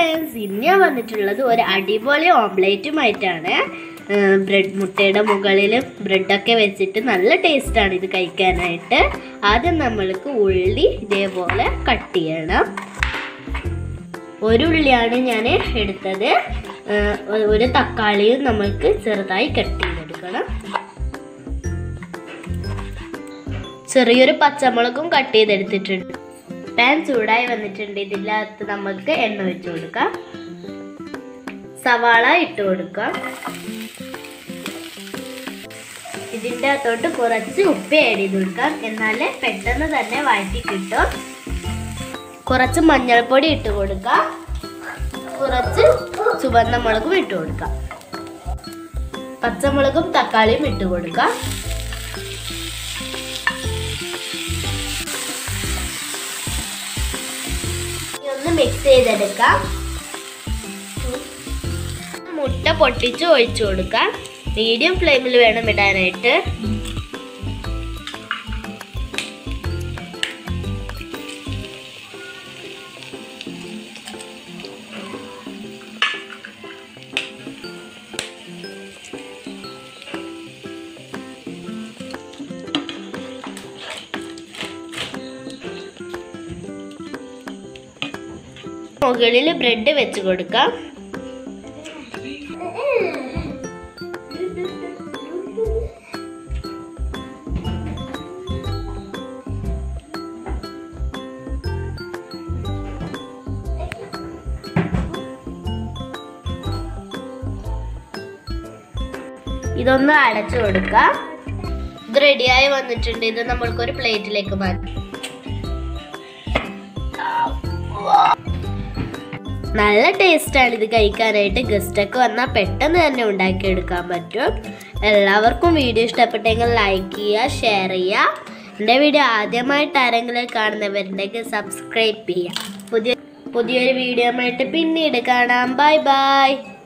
friends ഇന്ന് ഞാൻ വന്നിട്ടുള്ളത് ഒരു അടിപൊളി ഓംലേറ്റുമായിട്ടാണ് ബ്രെഡ് മുട്ടയുടെ മുകളിൽ ബ്രെഡൊക്കെ വെച്ചിട്ട് നല്ല ടേസ്റ്റാണ് ഇത് കഴിക്കാനായിട്ട് ആദ്യം നമ്മൾക്ക് ഉള്ളി ഇതേപോലെ കട്ട് ചെയ്യണം ഒരു ഉള്ളിയാണ് ഞാൻ എടുത്തത് ഏഹ് ഒ- ഒരു തക്കാളിയും നമ്മൾക്ക് ചെറുതായി കട്ട് ചെയ്തെടുക്കണം ചെറിയൊരു പച്ചമുളകും കട്ട് ചെയ്തെടുത്തിട്ടുണ്ട് പാൻ ചൂടായി വന്നിട്ടുണ്ട് ഇതിനകത്ത് നമുക്ക് എണ്ണ വെച്ച് കൊടുക്കാം സവാള ഇട്ട് കൊടുക്കാം ഇതിൻ്റെ അകത്തോട്ട് കുറച്ച് ഉപ്പ് ആഡ് ചെയ്ത് കൊടുക്കാം എന്നാലേ പെട്ടെന്ന് തന്നെ വഴറ്റി കിട്ടും കുറച്ച് മഞ്ഞൾപ്പൊടി ഇട്ട് കൊടുക്കാം കുറച്ച് ചുവന്ന മുളകും ഇട്ട് കൊടുക്കാം പച്ചമുളകും തക്കാളിയും ഇട്ട് കൊടുക്കാം ഇനി ഒന്ന് മിക്സ് ചെയ്തെടുക്കാം മുട്ട പൊട്ടിച്ച് ഒഴിച്ചു കൊടുക്കാം മീഡിയം ഫ്ലെയിമിൽ വേണം ഇടാനായിട്ട് മുകളിൽ ബ്രെഡ് വെച്ച് കൊടുക്കാം ഇതൊന്ന് അടച്ചു കൊടുക്കാം ഇത് റെഡിയായി വന്നിട്ടുണ്ട് ഇത് നമ്മൾക്കൊരു പ്ലേറ്റിലേക്ക് മാറ്റാം നല്ല ടേസ്റ്റാണ് ഇത് കഴിക്കാനായിട്ട് ഗസ്റ്റൊക്കെ വന്നാൽ പെട്ടെന്ന് തന്നെ ഉണ്ടാക്കിയെടുക്കാൻ പറ്റും എല്ലാവർക്കും വീഡിയോ ഇഷ്ടപ്പെട്ടെങ്കിൽ ലൈക്ക് ചെയ്യുക ഷെയർ ചെയ്യുക എൻ്റെ വീഡിയോ ആദ്യമായിട്ട് ആരെങ്കിലും കാണുന്നവരുണ്ടെങ്കിൽ സബ്സ്ക്രൈബ് ചെയ്യുക പുതിയ പുതിയൊരു വീഡിയോ ആയിട്ട് പിന്നീട് കാണാം ബൈ ബൈ